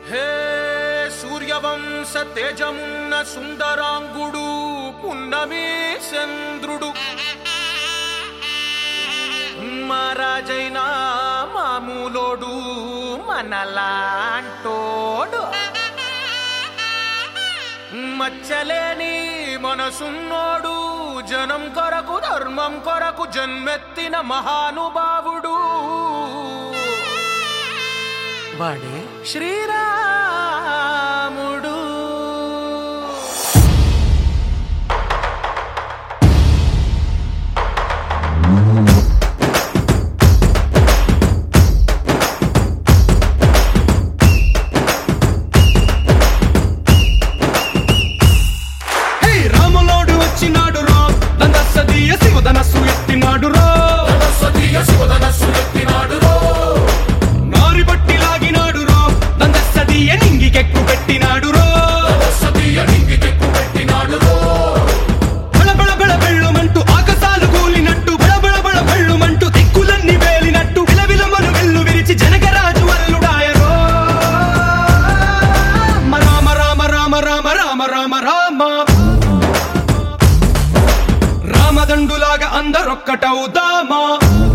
హే సూర్యవంశ తేజమున్న సుందరాంగుడు పున్నమి చంద్రుడు మహారాజైన మామూలోడు మనలాంటోడు మచ్చలేని మనసున్నోడు జనం కొరకు ధర్మం కొరకు జన్మెత్తిన మహానుభావుడు వాడే శ్రీరాముడు హే రాములోడు వచ్చినాడు రా దండసదీయ శివధనస్సు ఎత్తినాడు రా నారి బట్టి లాగినాడు రా దండసదీయ నింగికెక్కు పెట్టినాడు రా బళబళ బళ బెళ్ళుమంటూ ఆకాశాలు కూలినట్టు బళబళ బళ బెళ్ళుమంటూ దిక్కులన్నీ వేలినట్టు విలవిలమను వెల్లు విరిచి జనకరాజు అల్లుడాయరో రామ రామ రామ రామ రామ రామ రామ రామదండులాగా అందరొక్కటవుదామా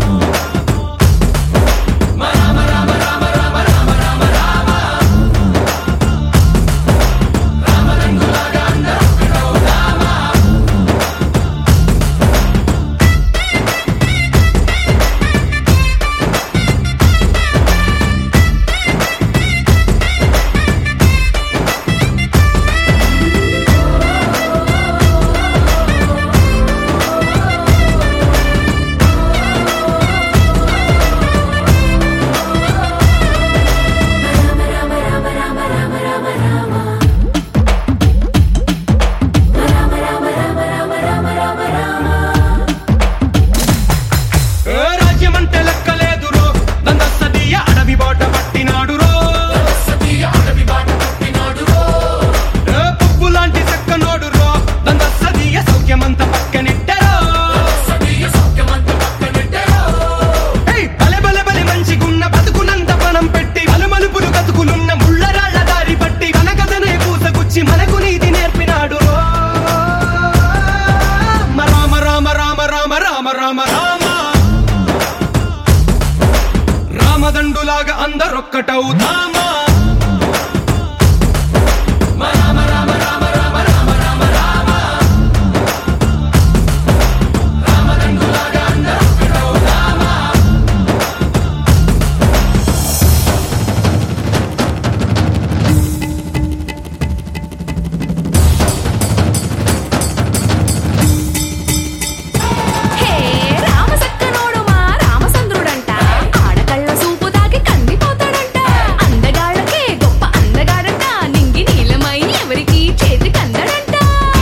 ఏ రాజ్యమంటే లెక్కలేదురో దండసదీయ అడవి బాట పట్టినాడు రో ఏ పువ్వు లాంటి చక్కనోడు రో దండసదీయ సౌఖ్యమంత పక్కనెట్టరో ఏయ్, బలె బలె బలె మంచిగున్న బతుకునంత పణం పెట్టి అలుమలుపులు కతుకులున్న ముళ్ళరాళ్ళ దారి పట్టి కనకదనే పూసగుచ్చి మనకు నీతి నేర్పినాడు రో రామ రామ రామ రామ రామ రామ రామ రామదండులాగా అందరొక్కటవుదామా హే రామసక్కనోడు మా రామచంద్రుడంట ఆడకళ్ళ సూపు తాకి కందిపోతాడంట అందగాళ్ళకే గొప్ప అందగాడంట నింగి నీలమై ఎవరికి చేతి కందడంట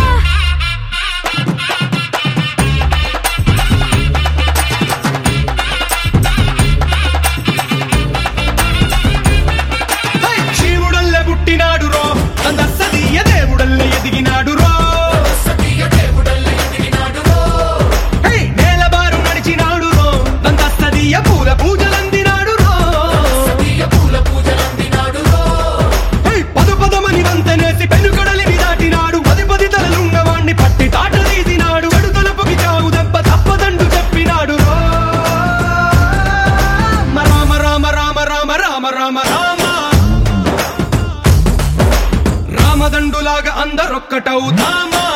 హై! శివుడల్లే పుట్టినాడు రో అందసదీయ దేవుడల్లే ఎదిగినాడు రో హై! నేలబారు నడిచినాడు రో దందస్తదీయ పూల పూజలందినాడు రో హై! పదు పదమని వంతనేసి పెనుకడలిని దాటినాడు పది పది తలలున్నవాణ్ణి పట్టి తాట తీసినాడు గడు తలుపుకి చావు దెబ్బ తప్పదండు చెప్పినాడు రో రామ రామ రామ రామ రామ రామ రామ రామదండులాగా అందరొక్కటవుదామా